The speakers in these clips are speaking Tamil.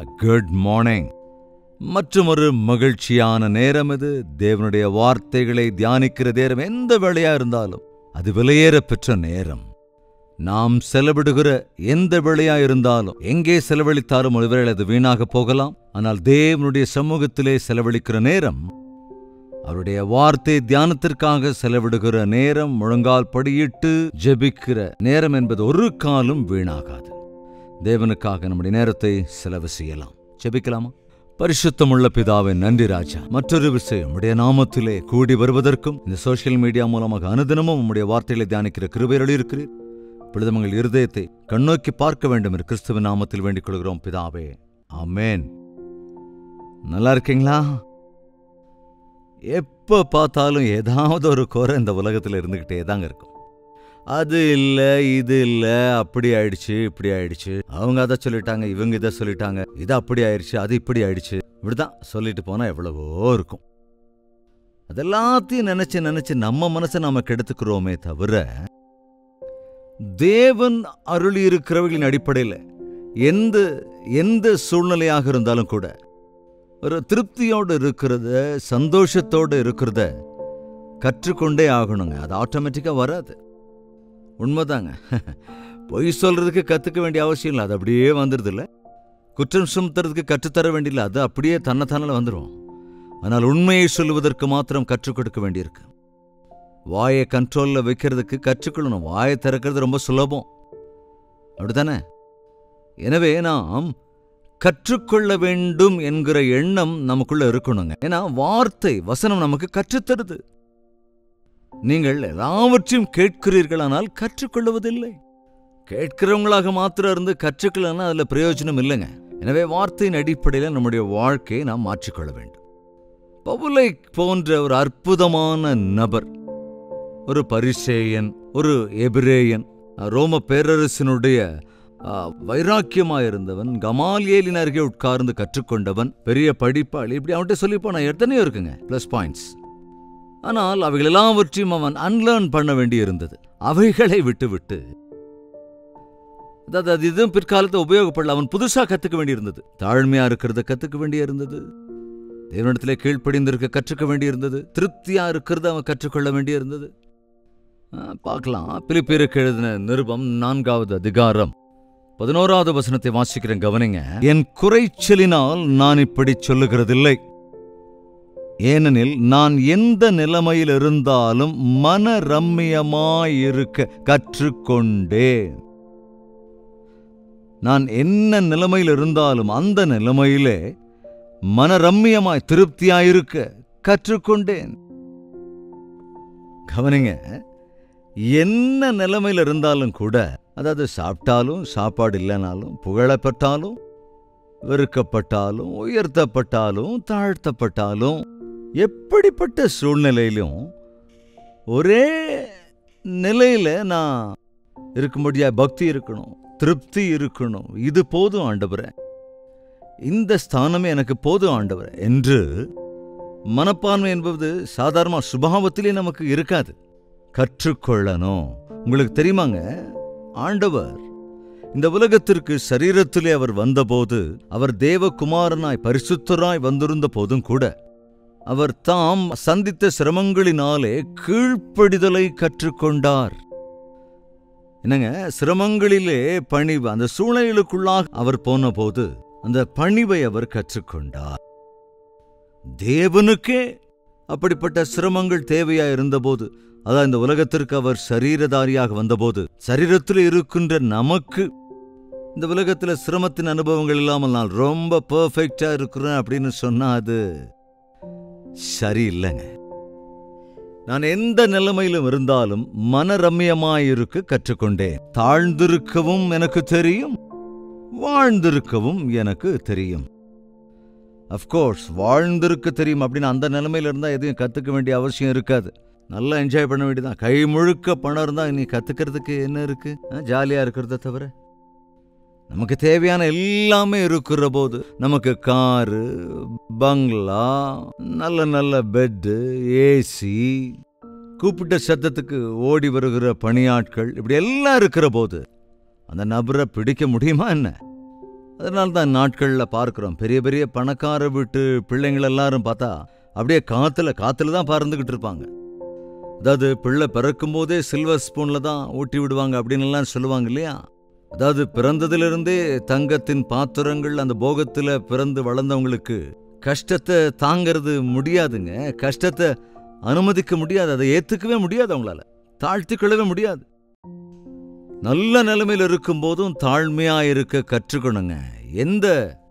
குட் மார்னிங் மற்றும் ஒரு மகிழ்ச்சியான நேரம் இது தேவனுடைய வார்த்தைகளை தியானிக்கிற நேரம் எந்த வேளையா இருந்தாலும் அது விலையேற பெற்ற நேரம் நாம் செலவிடுகிற எந்த வேளையா இருந்தாலும் எங்கே செலவழித்தாலும் ஒருவேளை அது வீணாக போகலாம் ஆனால் தேவனுடைய சமூகத்திலே செலவழிக்கிற நேரம் அவருடைய வார்த்தை தியானத்திற்காக செலவிடுகிற நேரம் முழங்கால் படியிட்டு ஜெபிக்கிற நேரம் என்பது ஒரு காலம் வீணாகாது தேவனுக்காக நம்முடைய நேரத்தை செலவு செய்யலாம் ஜெபிக்கலாமா பரிசுத்தமுள்ள பிதாவே நன்றி ராஜா மற்றொரு விஷயம் உடைய நாமத்திலே கூடி வருவதற்கும் இந்த சோஷியல் மீடியா மூலமாக அனுதினமும் உம்முடைய வார்த்தைகளை தியானிக்கிற கிருபையில் இருக்கிறீர் இப்பொழுது உங்கள் இருதயத்தை கண்ணோக்கி பார்க்க வேண்டும் என்று கிறிஸ்துவின் நாமத்தில் வேண்டிக் கொள்கிறோம் பிதாவே ஆமென் நல்லா இருக்கீங்களா எப்ப பார்த்தாலும் ஏதாவது ஒரு குறை இந்த உலகத்துல இருந்துகிட்டே தாங்க இருக்கும் அது இல்ல இது இல்ல அப்படி ஆயிடுச்சு இப்படி ஆயிடுச்சு அவங்க அதை சொல்லிட்டாங்க இவங்க இதை சொல்லிட்டாங்க இது அப்படி ஆயிடுச்சு அது இப்படி ஆயிடுச்சு இப்படிதான் சொல்லிட்டு போனா எவ்வளவோ இருக்கும் அதெல்லாத்தையும் நினைச்சு நினைச்சு நம்ம மனசை நாம கெடுத்துக்கிறோமே தவிர தேவன் அருளி இருக்கிறவர்களின் அடிப்படையில் எந்த எந்த சூழ்நிலையாக இருந்தாலும் கூட ஒரு திருப்தியோடு இருக்கிறத சந்தோஷத்தோடு இருக்கிறத கற்றுக்கொண்டே ஆகணுங்க அது ஆட்டோமேட்டிக்காக வராது உண்மைதாங்க பொய் சொல்றதுக்கு கற்றுக்க வேண்டிய அவசியம் இல்லை அது அப்படியே வந்துடுது இல்லை குற்றம் சுமத்துறதுக்கு கற்றுத்தர வேண்டியதில்லை அது அப்படியே தன்னைத்தானால வந்துடும் ஆனால் உண்மையை சொல்லுவதற்கு மாத்திரம் கற்றுக் கொடுக்க வேண்டியிருக்கு வாயை கண்ட்ரோலில் வைக்கிறதுக்கு கற்றுக்கொள்ளணும் வாயை திறக்கிறது ரொம்ப சுலபம் அப்படித்தானே எனவே நாம் கற்றுக்கொள்ள வேண்டும் என்கிற எண்ணம் நமக்குள்ள இருக்கணுங்க ஏன்னா வார்த்தை வசனம் நமக்கு கற்றுத்தருது நீங்கள் எல்லாவற்றையும் கேட்கிறீர்கள் ஆனால் கற்றுக்கொள்வதில்லை கேட்கிறவங்களாக மாத்திரம் இருந்து கற்றுக்கலன்னா அதுல பிரயோஜனம் இல்லைங்க எனவே வார்த்தையின் அடிப்படையில் நம்முடைய வாழ்க்கையை நாம் மாற்றிக்கொள்ள வேண்டும் பவுலை போன்ற ஒரு அற்புதமான நபர் ஒரு பரிசேயன் ஒரு எபிரேயன் ரோம பேரரசினுடைய ஆ, வைராக்கியமாயிருந்தவன் கமாலியேலின் அருகே உட்கார்ந்து கற்றுக்கொண்டவன் பெரிய படிப்பாளி இப்படி அவன்கிட்ட சொல்லி போனா எத்தனையோ இருக்குங்க ப்ளஸ் பாயிண்ட்ஸ் ஆனால் அவைகள் எல்லாவற்றையும் அவன் அன்லேர்ன் பண்ண வேண்டியிருந்தது அவைகளை விட்டுவிட்டு அதாவது அது இதுவும் பிற்காலத்தை உபயோகப்படல அவன் புதுசா கத்துக்க வேண்டியிருந்தது தாழ்மையா இருக்கிறத கத்துக்க வேண்டியிருந்தது தேவனிடத்திலே கீழ்ப்படிந்திருக்க கற்றுக்க வேண்டியிருந்தது திருப்தியா இருக்கிறத அவன் கற்றுக்கொள்ள வேண்டியிருந்தது ஆ, பார்க்கலாம் பிலிப்பியருக்கு எழுதின நிருபம் நான்காவது அதிகாரம் பதினோராவது வசனத்தை வாசிக்கிறேன் கவனிங்க என் குறைச்சலினால் நான் இப்படி சொல்லுகிறதில்லை ஏனெனில் நான் எந்த நிலைமையில் இருந்தாலும் மன ரம்மியமாயிருக்க கற்றுக்கொண்டேன் நான் என்ன நிலைமையில் இருந்தாலும் அந்த நிலைமையிலே மனரம்மியமாய் திருப்தியாயிருக்க கற்றுக்கொண்டேன் கவனிங்க என்ன நிலைமையில் இருந்தாலும் கூட அதாவது சாப்பிட்டாலும் சாப்பாடு இல்லைனாலும் புகழப்பட்டாலும் வெறுக்கப்பட்டாலும் உயர்த்தப்பட்டாலும் தாழ்த்தப்பட்டாலும் எப்படிப்பட்ட சூழ்நிலையிலும் ஒரே நிலையில நான் இருக்கும்படியா பக்தி இருக்கணும் திருப்தி இருக்கணும் இது போதும் ஆண்டவரே இந்த ஸ்தானமே எனக்கு போதும் ஆண்டவரே என்று மனப்பான்மை என்பது சாதாரண சுபாவத்திலே நமக்கு இருக்காது கற்றுக்கொள்ளணும் உங்களுக்கு தெரியுமாங்க ஆண்டவர் இந்த உலகத்திற்கு சரீரத்திலே அவர் வந்தபோது அவர் தேவகுமாரனாய் பரிசுத்தராய் வந்திருந்த போதும் கூட அவர் தாம் சந்தித்த சிரமங்களினாலே கீழ்ப்படிதலை கற்றுக்கொண்டார் என்னங்க சிரமங்களிலே பணிவு அந்த சூழ்நிலைகளுக்குள்ளாக அவர் போன போது அந்த பணிவை அவர் கற்றுக்கொண்டார் தேவனுக்கே அப்படிப்பட்ட சிரமங்கள் தேவையா இருந்தபோது அதான் இந்த உலகத்திற்கு அவர் சரீரதாரியாக வந்தபோது சரீரத்தில் இருக்கின்ற நமக்கு இந்த உலகத்துல சிரமத்தின் அனுபவங்கள் இல்லாமல் நான் ரொம்ப பெர்ஃபெக்டா இருக்கிறேன் அப்படின்னு சொன்னா அது சரியில்லைங்க நான் எந்த நிலைமையிலும் இருந்தாலும் மனரம்யமாயிருக்க கற்றுக்கொண்டேன் தாழ்ந்திருக்கவும் எனக்கு தெரியும் வாழ்ந்திருக்கவும் எனக்கு தெரியும் அஃப்கோர்ஸ் வாழ்ந்திருக்க தெரியும் அப்படின்னு அந்த நிலைமையில இருந்தா எதையும் கத்துக்க வேண்டிய அவசியம் இருக்காது நல்லா என்ஜாய் பண்ண வேண்டியதான் கை முழுக்க பணம் இருந்தா நீ கத்துக்கிறதுக்கு என்ன இருக்கு ஆ, ஜாலியா இருக்கிறத தவிர நமக்கு தேவையான எல்லாமே இருக்கிற போது நமக்கு காரு பங்களா நல்ல நல்ல பெட்டு ஏசி கூப்பிட்ட சத்தத்துக்கு ஓடி வருகிற பணியாட்கள் இப்படி எல்லாம் இருக்கிற போது அந்த நபரை பிடிக்க முடியுமா என்ன அதனால தான் நாட்களில் பார்க்குறோம் பெரிய பெரிய பணக்கார வீட்டு பிள்ளைங்கள் எல்லாரும் பார்த்தா அப்படியே காற்றுல காற்றுல தான் பறந்துக்கிட்டு இருப்பாங்க அதாவது பிள்ளை பிறக்கும் போதே சில்வர் ஸ்பூனில் தான் ஊட்டி விடுவாங்க அப்படின்னு எல்லாம் சொல்லுவாங்க இல்லையா அதாவது பிறந்ததிலிருந்தே தங்கத்தின் பாத்திரங்கள் அந்த போகத்தில் பிறந்து வளர்ந்தவங்களுக்கு கஷ்டத்தை தாங்கிறது முடியாதுங்க கஷ்டத்தை அனுமதிக்க முடியாது அதை ஏற்றுக்கவே முடியாது அவங்களால தாழ்த்தி கொள்ளவே முடியாது நல்ல நிலைமையில் இருக்கும்போதும் தாழ்மையா இருக்க கற்றுக்கணுங்க எந்த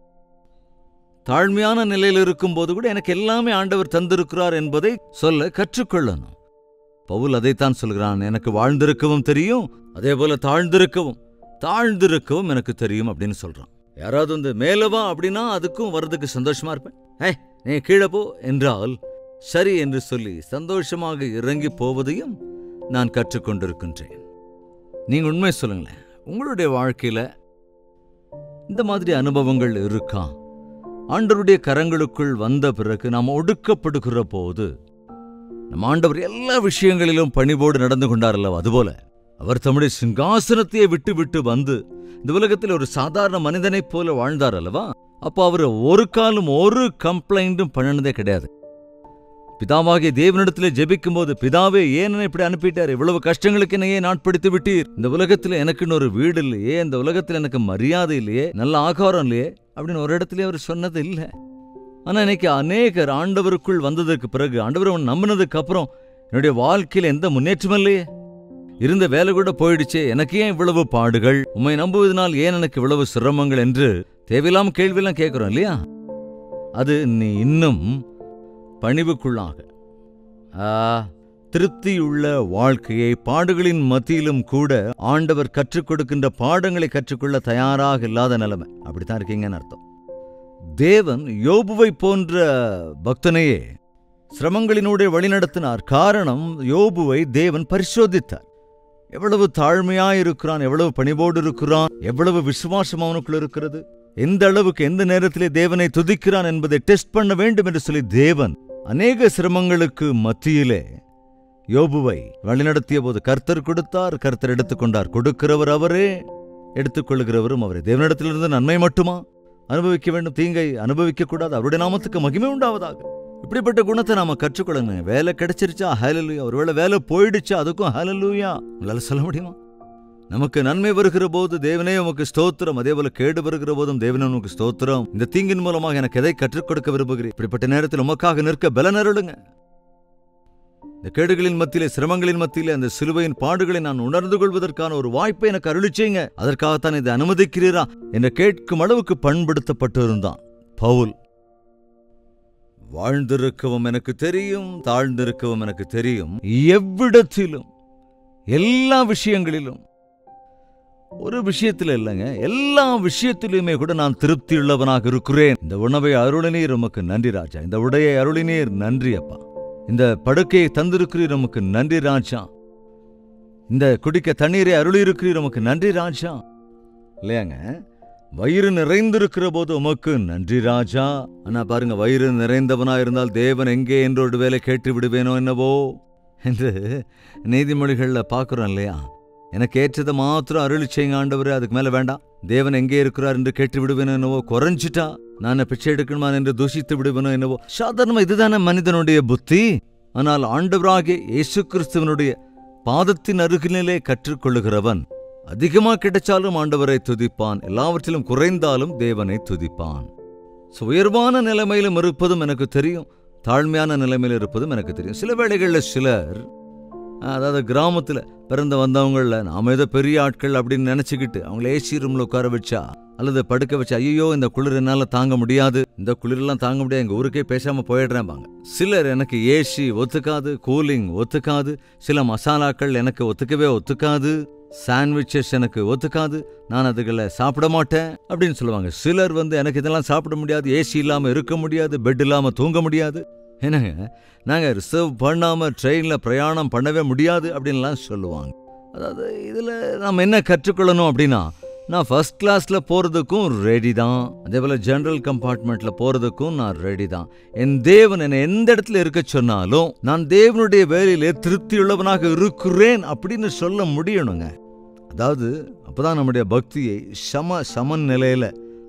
தாழ்மையான நிலையில் இருக்கும்போது கூட எனக்கு எல்லாமே ஆண்டவர் தந்திருக்கிறார் என்பதை சொல்ல கற்றுக்கொள்ளணும் பவுல் அதைத்தான் சொல்கிறான் எனக்கு வாழ்ந்திருக்கவும் தெரியும் அதே போல தாழ்ந்திருக்கவும் தாழ்ந்திருக்கவும் எனக்கு தெரியும் அப்படின்னு சொல்றான் யாராவது வந்து மேலவா அப்படின்னா அதுக்கும் வர்றதுக்கு சந்தோஷமா இருப்பேன் ஏ நீ கீழே போ என்றால் சரி என்று சொல்லி சந்தோஷமாக இறங்கி போவதையும் நான் கற்றுக்கொண்டிருக்கின்றேன் நீங்க உண்மை சொல்லுங்களேன் உங்களுடைய வாழ்க்கையில இந்த மாதிரி அனுபவங்கள் இருக்கா ஆண்டவருடைய கரங்களுக்குள் வந்த பிறகு நாம் ஒடுக்கப்படுகிற போது நம் ஆண்டவர் எல்லா விஷயங்களிலும் பணிவோடு நடந்து கொண்டார் அல்லவா அதுபோல அவர் தம்முடைய சிங்காசனத்தையே விட்டு விட்டு வந்து இந்த உலகத்தில் ஒரு சாதாரண மனிதனைப் போல வாழ்ந்தார் அல்லவா அப்போ அவர் ஒரு காலம் ஒரு கம்ப்ளைண்ட்டும் பண்ணினதே கிடையாது பிதாவாகிய தேவனிடத்தில் ஜெபிக்கும் போது பிதாவே ஏன் என்னை இப்படி அனுப்பிட்டார் இவ்வளவு கஷ்டங்களுக்கு என்னையே நாட்படுத்தி விட்டீர் இந்த உலகத்தில் எனக்குன்னு ஒரு வீடு இல்லையே இந்த உலகத்தில் எனக்கு மரியாதை இல்லையே நல்ல ஆகாரம் இல்லையே அப்படின்னு ஒரு இடத்துல அவர் சொன்னது இல்லை ஆனா இன்னைக்கு அநேகர் ஆண்டவருக்குள் வந்ததற்கு பிறகு ஆண்டவர் அவன் நம்பினதுக்கு அப்புறம் என்னுடைய வாழ்க்கையில எந்த முன்னேற்றமும் இல்லையே இருந்த வேலை கூட போயிடுச்சே எனக்கு ஏன் இவ்வளவு பாடுகள் உம்மை நம்புவதனால் ஏன் எனக்கு இவ்வளவு சிரமங்கள் என்று தேவையில்லாம கேள்வியெல்லாம் கேட்கிறோம் இல்லையா அது நீ இன்னும் பணிவுக்குள்ளாக ஆ, திருப்தியுள்ள வாழ்க்கையை பாடுகளின் மத்தியிலும் கூட ஆண்டவர் கற்றுக் கொடுக்கின்ற பாடங்களை கற்றுக்கொள்ள தயாராக இல்லாத நிலைமை அப்படித்தான் இருக்கீங்கன்னு அர்த்தம் தேவன் யோபுவை போன்ற பக்தனையே சிரமங்களினூடே வழிநடத்தினார் காரணம் யோபுவை தேவன் பரிசோதித்தார் எவ்வளவு தாழ்மையாயிருக்கிறான் எவ்வளவு பணிவோடு இருக்கிறான் எவ்வளவு விசுவாசம் அவனுக்குள் இருக்கிறது எந்த அளவுக்கு எந்த நேரத்திலே தேவனை துதிக்கிறான் என்பதை டெஸ்ட் பண்ண வேண்டும் என்று சொல்லி தேவன் அநேக சிரமங்களுக்கு மத்தியிலே யோபுவை வழிநடத்திய போது கர்த்தர் கொடுத்தார் கர்த்தர் எடுத்துக்கொண்டார் கொடுக்கிறவர் அவரே எடுத்துக்கொள்கிறவரும் அவரே தேவனிடத்திலிருந்து நன்மை மட்டுமா அனுபவிக்க வேண்டும் தீங்கை அனுபவிக்க கூடாது அவருடைய நாமத்துக்கு மகிமை உண்டாவதாக இப்படிப்பட்ட குணத்தை நாம கற்றுக்கொள்ளணும் வேலை கிடைச்சிருச்சா ஹேலலூயா ஒருவேளை வேலை போயிடுச்சா அதுக்கும் ஹேலலூயா உங்களால சொல்ல முடியுமா நமக்கு நன்மை வருகிற போது தேவனே உமக்கு ஸ்தோத்திரம் அதே போல கேடு வருகிற போதும் தேவனே உமக்கு ஸ்தோத்திரம் இந்த தீங்கின் மூலமாக எனக்கு எதை கற்றுக் கொடுக்க விரும்புகிறேன் இப்படிப்பட்ட நேரத்தில் உமக்காக நிற்க பலனருளுங்க இந்த கேடுகளின் மத்தியிலே சிரமங்களின் மத்தியிலே அந்த சிலுவையின் பாடுகளை நான் உணர்ந்து கொள்வதற்கான ஒரு வாய்ப்பை எனக்கு அருளிச்சீங்க அதற்காகத்தான் இதை அனுமதிக்கிறீரா என்று கேட்கும் அளவுக்கு பண்படுத்தப்பட்டு இருந்தான் பவுல் வாழ்ந்திருக்கவும் எனக்கு தெரியும் தாழ்ந்திருக்கவும் எனக்கு தெரியும் எவ்விடத்திலும் எல்லா விஷயங்களிலும் ஒரு விஷயத்தில் இல்லைங்க எல்லா விஷயத்திலுமே கூட நான் திருப்தி உள்ளவனாக இருக்கிறேன் இந்த உணவை அருளினீர் உமக்கு நன்றி ராஜா இந்த உடையை அருளினீர் நன்றி அப்பா இந்த படுக்கையை தந்திருக்கிறீர் உமக்கு நன்றி ராஜா இந்த குடிக்க தண்ணீரை அருளி இருக்கிறீர் உமக்கு நன்றி ராஜா இல்லையாங்க வயிறு நிறைந்திருக்கிற போது உமக்கு நன்றி ராஜா ஆனா பாருங்க வயிறு நிறைந்தவனா இருந்தால் தேவன் எங்கே என்று ஒரு வேலை கேட்டு விடுவேனோ என்னவோ என்று நீதிமொழிகள்ல பார்க்குறோம் இல்லையா எனக்கு ஏற்றதை மாத்திரம் அருளி செய்யுங்க ஆண்டவரே அதுக்கு மேல வேண்டாம் தேவன் எங்கே இருக்கிறார் என்று கேட்டு விடுவேனோ என்னவோ குறைஞ்சிட்டா நான் பிச்சை எடுக்கணுமா என்று தூஷித்து விடுவேனோ என்னவோ சாதாரணமா இதுதானே மனிதனுடைய புத்தி ஆனால் ஆண்டவராகிய இயேசு கிறிஸ்துவனுடைய பாதத்தின் அருகிலே கற்றுக்கொள்ளுகிறவன் அதிகமா கிடைச்சாலும் ஆண்டவரை துதிப்பான் எல்லாவற்றிலும் குறைந்தாலும் தேவனை துதிப்பான் So, உயர்வான நிலைமையிலும் இருப்பதும் எனக்கு தெரியும் தாழ்மையான நிலைமையில் இருப்பதும் எனக்கு தெரியும் சில வேளைகளில் சிலர் அதாவது கிராமத்தில் பிறந்து வந்தவங்கள நாம ஏதோ பெரிய ஆட்கள் அப்படின்னு நினச்சிக்கிட்டு அவங்கள ஏசி ரூமில் உட்கார வச்சா அல்லது படுக்க வச்சா ஐயோ இந்த குளிர் என்னால் தாங்க முடியாது இந்த குளிரெல்லாம் தாங்க முடியாது எங்கள் ஊருக்கே பேசாமல் போயிடுறேன்பாங்க சிலர் எனக்கு ஏசி ஒத்துக்காது கூலிங் ஒத்துக்காது சில மசாலாக்கள் எனக்கு ஒத்துக்கவே ஒத்துக்காது சாண்ட்விச்சஸ் எனக்கு ஒத்துக்காது நான் அதுகளை சாப்பிட மாட்டேன் அப்படின்னு சொல்லுவாங்க சிலர் வந்து எனக்கு இதெல்லாம் சாப்பிட முடியாது ஏசி இல்லாமல் இருக்க முடியாது பெட் இல்லாமல் தூங்க முடியாது என்னங்க நாங்கள் ரிசர்வ் பண்ணாமல் ட்ரெயினில் பிரயாணம் பண்ணவே முடியாது அப்படின்லாம் சொல்லுவாங்க அதாவது இதில் நம்ம என்ன கற்றுக்கொள்ளணும் அப்படின்னா நான் ஃபர்ஸ்ட் கிளாஸில் போகிறதுக்கும் ரெடி தான் அதே போல் ஜென்ரல் கம்பார்ட்மெண்ட்டில் போகிறதுக்கும் நான் ரெடி தான் என் தேவன் என்னை எந்த இடத்துல இருக்க சொன்னாலும் நான் தேவனுடைய வேலையிலே திருப்தியுள்ளவனாக இருக்கிறேன் அப்படின்னு சொல்ல முடியணுங்க அதாவது அப்பதான் நம்முடைய பக்தியை சம சமநிலையில்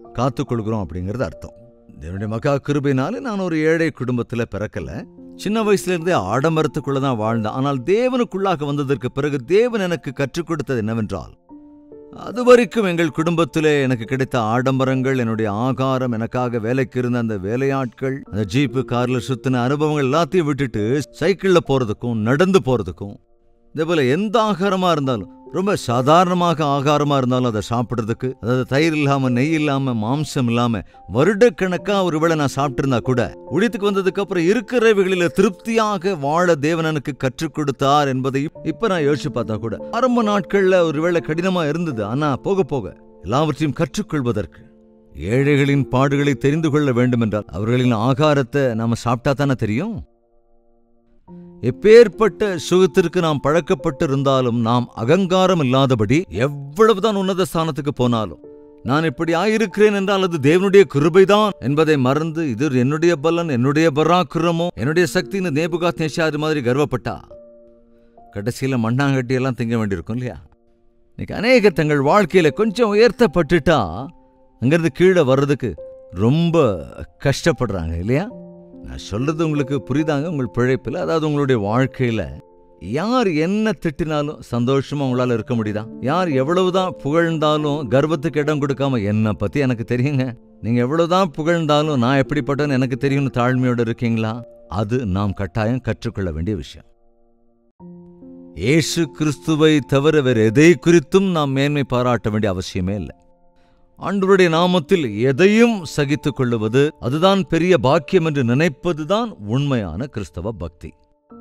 காத்துக்கொள்கிறோம் அப்படிங்கிறது அர்த்தம் தேவனுடைய மகா கிருபையினாலே நான் ஒரு ஏழை குடும்பத்துல பிறக்கல சின்ன வயசுல இருந்தே ஆடம்பரத்துக்குள்ள தான் வாழ்ந்தேன் ஆனால் தேவனுக்குள்ளாக வந்ததற்கு பிறகு தேவன் எனக்கு கற்றுக் கொடுத்தது என்னவென்றால் அது வரைக்கும் எங்கள் குடும்பத்திலே எனக்கு கிடைத்த ஆடம்பரங்கள் என்னுடைய ஆகாரம் எனக்காக வேலைக்கு இருந்த அந்த வேலையாட்கள் அந்த ஜீப்பு கார்ல சுத்தின அனுபவங்கள் எல்லாத்தையும் விட்டுட்டு சைக்கிள்ல போறதுக்கும் நடந்து போறதுக்கும் இதே போல எந்த ஆகாரமா இருந்தாலும் ரொம்ப சாதாரணமாக ஆகாரமா இருந்தாலும் அதை சாப்பிட்றதுக்கு அதாவது தயிர் இல்லாம நெய் இல்லாம மாம்சம் இல்லாம வருடக்கணக்கா ஒருவேளை நான் சாப்பிட்டிருந்தா கூட உழித்துக்கு வந்ததுக்கு அப்புறம் இருக்கிறவைகளில திருப்தியாக வாழ தேவன் எனக்கு கற்றுக் கொடுத்தார் என்பதை இப்ப நான் யோசிச்சு பார்த்தா கூட ஆரம்ப நாட்கள்ல ஒருவேளை கடினமா இருந்தது ஆனா போக போக எல்லாவற்றையும் கற்றுக்கொள்வதற்கு ஏழைகளின் பாடுகளை தெரிந்து கொள்ள வேண்டுமென்றால் அவர்களின் ஆகாரத்தை நாம சாப்பிட்டா தானே தெரியும் எப்பேற்பட்ட சுகத்திற்கு நாம் பழக்கப்பட்டு இருந்தாலும் நாம் அகங்காரம் இல்லாதபடி எவ்வளவுதான் உன்னத ஸ்தானத்துக்கு போனாலும் நான் இப்படி ஆயிருக்கிறேன் என்றால் அது தேவனுடைய கிருபைதான் என்பதை மறந்து இது என்னுடைய பலன் என்னுடைய பராக்கிரமோ என்னுடைய சக்தின்னு நேபுகாத் நேஷாது மாதிரி கர்வப்பட்டா கடைசியில மண்ணாங்கட்டி எல்லாம் திங்க வேண்டியிருக்கும் இல்லையா இன்னைக்கு அநேக தங்கள் வாழ்க்கையில கொஞ்சம் உயர்த்தப்பட்டுட்டா அங்கிருந்து கீழே வர்றதுக்கு ரொம்ப கஷ்டப்படுறாங்க இல்லையா நான் சொல்றது உங்களுக்கு புரியுதாங்க உங்கள் பிழைப்பில் அதாவது உங்களுடைய வாழ்க்கையில யார் என்ன திட்டினாலும் சந்தோஷமா உங்களால இருக்க முடியுதா யார் எவ்வளவுதான் புகழ்ந்தாலும் கர்வத்துக்கு இடம் கொடுக்காம என்னை பத்தி எனக்கு தெரியுங்க நீங்க எவ்வளவுதான் புகழ்ந்தாலும் நான் எப்படிப்பட்டவன் எனக்கு தெரியும்னு தாழ்மையோட இருக்கீங்களா அது நாம் கட்டாயம் கற்றுக்கொள்ள வேண்டிய விஷயம் இயேசு கிறிஸ்துவை தவிர வேறு எதை குறித்தும் நாம் மேன்மை பாராட்ட வேண்டிய அவசியமே இல்லை ஆண்டவருடைய நாமத்தில் எதையும் சகித்துக் கொள்ளுவது அதுதான் பெரிய பாக்கியம் என்று நினைப்பதுதான் உண்மையான கிறிஸ்தவ பக்தி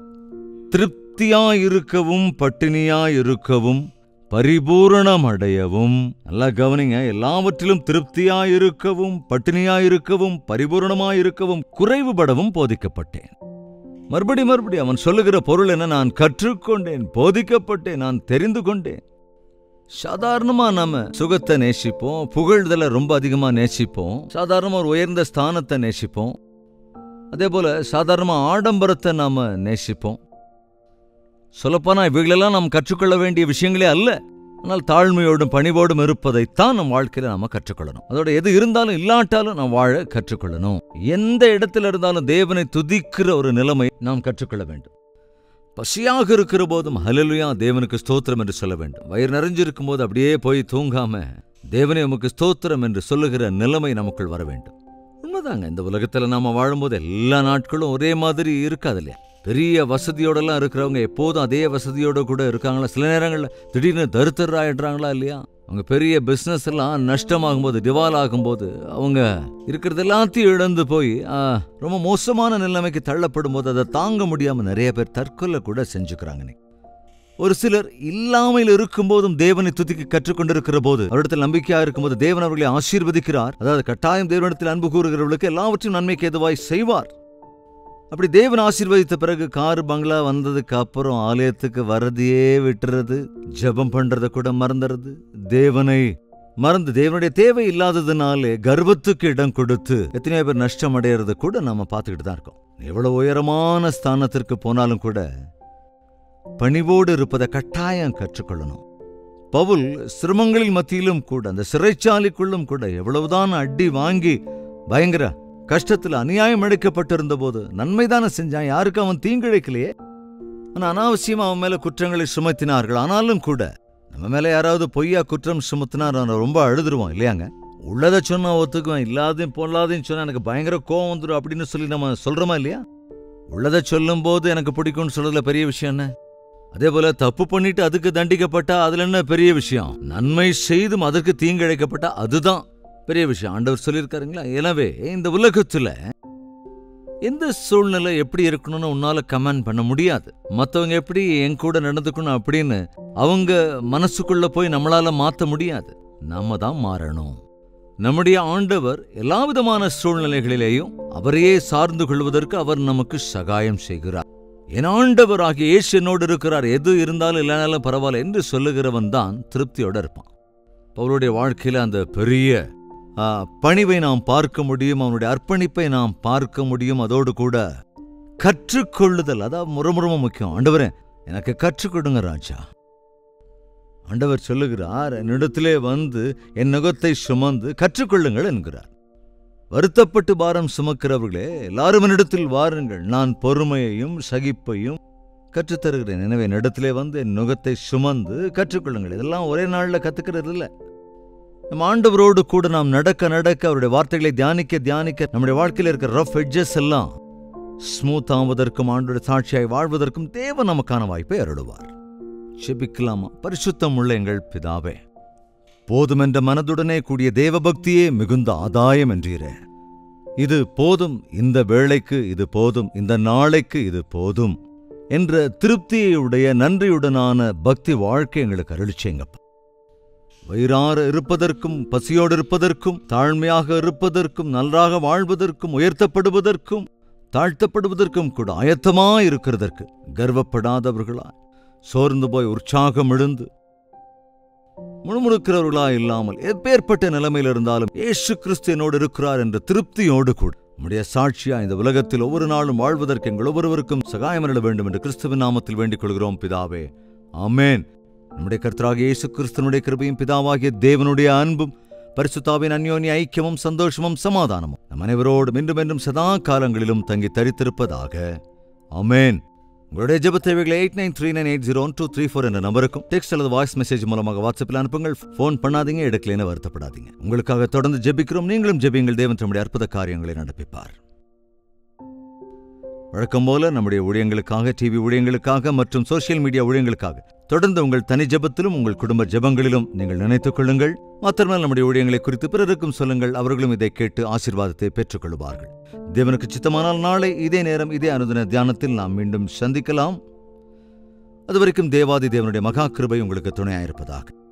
திருப்தியாயிருக்கவும் பட்டினியாயிருக்கவும் பரிபூரணமடையவும் நல்லா கவனிங்க எல்லாவற்றிலும் திருப்தியாயிருக்கவும் பட்டினியாயிருக்கவும் பரிபூரணமாயிருக்கவும் குறைவுபடவும் போதிக்கப்பட்டேன் மறுபடி மறுபடி அவன் சொல்லுகிற பொருள் என்ன நான் கற்றுக்கொண்டேன் போதிக்கப்பட்டேன் நான் தெரிந்து கொண்டேன் சாதாரணமா நாம சுகத்தை நேசிப்போம் புகழ்தலை ரொம்ப அதிகமா நேசிப்போம் சாதாரணமா ஒரு உயர்ந்த ஸ்தானத்தை நேசிப்போம் அதே போல சாதாரணமா ஆடம்பரத்தை நாம நேசிப்போம் சொல்லப்போனா இவைகளெல்லாம் நாம் கற்றுக்கொள்ள வேண்டிய விஷயங்களே அல்ல ஆனால் தாழ்மையோடும் பணிவோடும் இருப்பதைத்தான் நம் வாழ்க்கையில நாம கற்றுக்கொள்ளணும் அதோட எது இருந்தாலும் இல்லாட்டாலும் நாம் வாழ கற்றுக்கொள்ளணும் எந்த இடத்துல இருந்தாலும் தேவனை துதிக்கிற ஒரு நிலைமை நாம் கற்றுக்கொள்ள வேண்டும் பசியாக இருக்கிற போதும் ஹலலுயா தேவனுக்கு ஸ்தோத்திரம் என்று சொல்ல வேண்டும் வயிறு நிறைஞ்சிருக்கும் போது அப்படியே போய் தூங்காம தேவனே உமக்கு ஸ்தோத்திரம் என்று சொல்லுகிற நிலைமை நமக்குள் வர வேண்டும் உண்மைதாங்க இந்த உலகத்துல நாம வாழும்போது எல்லா நாட்களும் ஒரே மாதிரி இருக்காது இல்லையா பெரிய வசதியோடலாம் இருக்கிறவங்க எப்போதும் அதே வசதியோட கூட இருக்காங்களா சில நேரங்களில் திடீர்னு தருத்தராயிடுறாங்களா இல்லையா அவங்க பெரிய பிஸ்னஸ் எல்லாம் நஷ்டமாகும்போது திவால் ஆகும்போது அவங்க இருக்கிறது எல்லாத்தையும் இழந்து போய் ஆ, ரொம்ப மோசமான நிலைமைக்கு தள்ளப்படும் போது அதை தாங்க முடியாம நிறைய பேர் தற்கொலை கூட செஞ்சுக்கிறாங்க இன்னைக்கு. ஒரு சிலர் இல்லாமல் இருக்கும்போதும் தேவனை துதிக்க கற்றுக்கொண்டிருக்கிற போது அவரிடத்தில் நம்பிக்கையா இருக்கும்போது தேவன் அவர்களை ஆசீர்வதிக்கிறார் அதாவது கட்டாயம் தேவனிடத்தில் அன்பு கூறுகிறவர்களுக்கு எல்லாவற்றையும் நன்மைக்கு எதுவாய் செய்வார் அப்படி தேவன் ஆசீர்வதித்த பிறகு கார் பங்களா வந்ததுக்கு அப்புறம் ஆலயத்துக்கு வரதையே விட்டுறது ஜெபம் பண்றத கூட மறந்துறது தேவனை மறந்து தேவனுடைய தேவை இல்லாததுனாலே கர்வத்துக்கு இடம் கொடுத்து எத்தனையோ பேர் நஷ்டம் அடையிறது கூட நாம பார்த்துக்கிட்டு தான் இருக்கோம் எவ்வளவு உயரமான ஸ்தானத்திற்கு போனாலும் கூட பணிவோடு இருப்பதை கட்டாயம் கற்றுக்கொள்ளணும் பவுல் சிரமங்களின் மத்தியிலும் கூட அந்த சிறைச்சாலைக்குள்ளும் கூட எவ்வளவுதான் அடி வாங்கி பயங்கர கஷ்டத்துல அநியாயம் இழைக்கப்பட்டிருந்த போது நன்மைதானே செஞ்சான் யாருக்கும் அவன் தீங்கிழைக்கலையே ஆனா அனாவசியமா அவன் மேல குற்றங்களை சுமத்தினார்கள் ஆனாலும் கூட நம்ம மேல யாராவது பொய்யா குற்றம் சுமத்தினா நான் ரொம்ப அழுதுருவோம் இல்லையாங்க உள்ளதை சொன்னா ஒத்துக்குவேன் இல்லாதையும் பொல்லாதையும் சொன்னா எனக்கு பயங்கர கோவம் வந்துடும் அப்படின்னு சொல்லி நம்ம சொல்றோமா இல்லையா உள்ளதை சொல்லும் போது எனக்கு பிடிக்கும்னு சொல்றதுல பெரிய விஷயம் என்ன அதே போல தப்பு பண்ணிட்டு அதுக்கு தண்டிக்கப்பட்டா அதுல என்ன பெரிய விஷயம் நன்மை செய்தும் அதற்கு தீங்கிழைக்கப்பட்டா அதுதான் பெரிய விஷயம் ஆண்டவர் சொல்லியிருக்காருங்களா எனவே இந்த உலகத்துல எந்த சூழ்நிலை எப்படி இருக்கணும்னு உன்னால கமெண்ட் பண்ண முடியாது மத்தவங்க எப்படி என் கூட நடந்துக்கணும் அப்படின்னு அவங்க மனசுக்குள்ள போய் நம்மளால மாத்த முடியாது நாம தான் மாறணும் நம்முடைய ஆண்டவர் எல்லா விதமான சூழ்நிலைகளிலேயும் அவரையே சார்ந்து கொள்வதற்கு அவர் நமக்கு சகாயம் செய்கிறார் என் ஆண்டவர் ஆகிய இயேசு என்னோடு இருக்கிறார் எது இருந்தாலும் இல்லைனாலும் பரவாயில்ல என்று சொல்லுகிறவன் தான் திருப்தியோட இருப்பான் பவுலுடைய வாழ்க்கையில அந்த பெரிய ஆ, பணிவை நாம் பார்க்க முடியும் அவனுடைய அர்ப்பணிப்பை நாம் பார்க்க முடியும் அதோடு கூட கற்றுக்கொள்ளுதல் அதான் ரொம்ப ரொம்ப முக்கியம் ஆண்டவரே எனக்கு கற்றுக் கொடுங்க ராஜா ஆண்டவர் சொல்லுகிறார் என்னிடத்திலே வந்து என் நுகத்தை சுமந்து கற்றுக்கொள்ளுங்கள் என்கிறார் வருத்தப்பட்டு பாரம் சுமக்கிறவர்களே எல்லாரும் என்னிடத்தில் வாருங்கள் நான் பொறுமையையும் சகிப்பையும் கற்றுத்தருகிறேன் எனவே என்னிடத்திலே வந்து என் நுகத்தை சுமந்து கற்றுக்கொள்ளுங்கள் இதெல்லாம் ஒரே நாளில் கத்துக்கிறது இல்லை நம்ம ஆண்டவரோடு கூட நாம் நடக்க நடக்க அவருடைய வார்த்தைகளை தியானிக்க தியானிக்க நம்முடைய வாழ்க்கையில் இருக்கிற ரஃப் எட்ஜஸ் எல்லாம் ஸ்மூத் ஆவதற்கும் ஆண்டோட சாட்சியாய் வாழ்வதற்கும் தேவன் நமக்கான வாய்ப்பை அருளுவார் செபிக்கலாமா பரிசுத்தம் உள்ள எங்கள் பிதாவே போதுமென்ற மனதுடனே கூடிய தேவபக்தியே மிகுந்த ஆதாயம் என்றீரே இது போதும் இந்த வேளைக்கு இது போதும் இந்த நாளைக்கு இது போதும் என்ற திருப்தியுடைய நன்றியுடனான பக்தி வாழ்க்கை எங்களுக்கு அருளிச்சேங்கப்பா வயிறார இருப்பதற்கும் பசியோடு இருப்பதற்கும் தாழ்மையாக இருப்பதற்கும் நன்றாக வாழ்வதற்கும் உயர்த்தப்படுவதற்கும் தாழ்த்தப்படுவதற்கும் கூட ஆயத்தமா இருக்கிறதற்கு கர்வப்படாதவர்களாய் சோர்ந்து போய் உற்சாகம் எழுந்து முழுமுழுக்கிறவர்களா இல்லாமல் எப்பேற்பட்ட நிலைமையில் இருந்தாலும் இயேசு கிறிஸ்து என்னோடு இருக்கிறார் என்ற திருப்தியோடு கூட நம்முடைய சாட்சியா இந்த உலகத்தில் ஒவ்வொரு நாளும் வாழ்வதற்கு எங்கள் ஒவ்வொருவருக்கும் சகாயம் அருள வேண்டும் என்று கிறிஸ்துவின் நாமத்தில் வேண்டிக் கொள்கிறோம் பிதாவே ஆமென் நம்முடைய கர்த்தராகிய இயேசு கிறிஸ்துவனுடைய கிருபையும் பிதாவாகிய தேவனுடைய அன்பும் பரிசுத்தாவின் அந்யோன்ய ஐக்கியமும் சந்தோஷமும் சமாதானமும் நம் அனைவரோடும் இன்றும் என்றும் சதா காலங்களிலும் தங்கி தரித்திருப்பதாக ஆமென் உங்களுடைய ஜெப தேவைகளை eight nine three nine eight zero two three four என்ற நம்பருக்கும் டெக்ஸ்ட் அல்லது வாய்ஸ் மெசேஜ் மூலமாக வாட்ஸ்அப்பில் அனுப்புங்கள் ஃபோன் பண்ணாதீங்க எடுக்கலைன்னு வருத்தப்படாதீங்க உங்களுக்காக தொடர்ந்து ஜெபிக்கிறோம் நீங்களும் ஜெபியுங்கள் தேவன் தம்முடைய அற்புத காரியங்களை நடப்பிப்பார் வழக்கம் போல நம்முடைய ஊழியங்களுக்காக டிவி ஊழியங்களுக்காக மற்றும் சோஷியல் மீடியா ஊழியங்களுக்காக தொடர்ந்து உங்கள் தனி ஜெபத்திலும் உங்கள் குடும்ப ஜெபங்களிலும் நீங்கள் நினைத்துக் கொள்ளுங்கள் மாத்திரமல்ல நம்முடைய ஊழியங்களை குறித்து பிறருக்கும் சொல்லுங்கள் அவர்களும் இதை கேட்டு ஆசீர்வாதத்தை பெற்றுக்கொள்வார்கள் தேவனுக்கு சித்தமானால் நாளை இதே நேரம் இதே அனுதின தியானத்தில் நாம் மீண்டும் சந்திக்கலாம் அதுவரைக்கும் தேவாதி தேவனுடைய மகா கிருபை உங்களுக்கு துணையாயிருப்பதாக